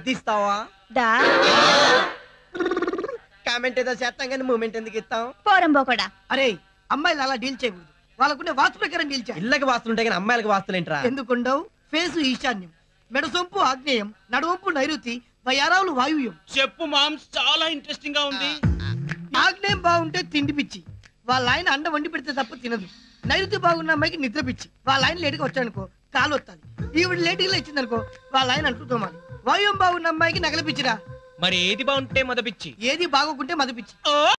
అద్దె ఇస్తావా దా కామెంట్ ఏదో చేస్తాం కానీ మూమెంట్ ఎందుకు ఇస్తాం పోరం పోకడా అరే అమ్మాయిలు అలా డీల్ చేయకూడదు వాళ్ళకుండే వాస్తు ప్రకారం డీల్ చేయాలి ఇళ్ళకి వాస్తుంటాయి కానీ అమ్మాయిలకి వాస్తులేంట్రా ఎందుకుండవు ఫేసు ఈశాన్యం మెడసొంపు ఆగ్నేయం నడువంపు నైరుతి వయారావులు వాయువ్యం చెప్పు మామ్స్ చాలా ఇంట్రెస్టింగ్ గా ఉంది ఆగ్నేయం బాగుంటే తిండి పిచ్చి వాళ్ళ ఆయన అండ వండి పెడితే తప్ప తినదు నైరుతి బాగున్న అమ్మాయికి నిద్ర పిచ్చి వాళ్ళ ఆయన లేటుగా వచ్చాడనుకో కాలు వస్తుంది ఈవిడ లేటుగా ఇచ్చిందనుకో వాళ్ళ ఆయన అంటూ తోమాలి వాయువం బాగున్న అమ్మాయికి నగల పిచ్చిరా మరి ఏది బాగుంటే మొదపిచ్చి ఏది బాగోకుంటే మద పిచ్చి ఓ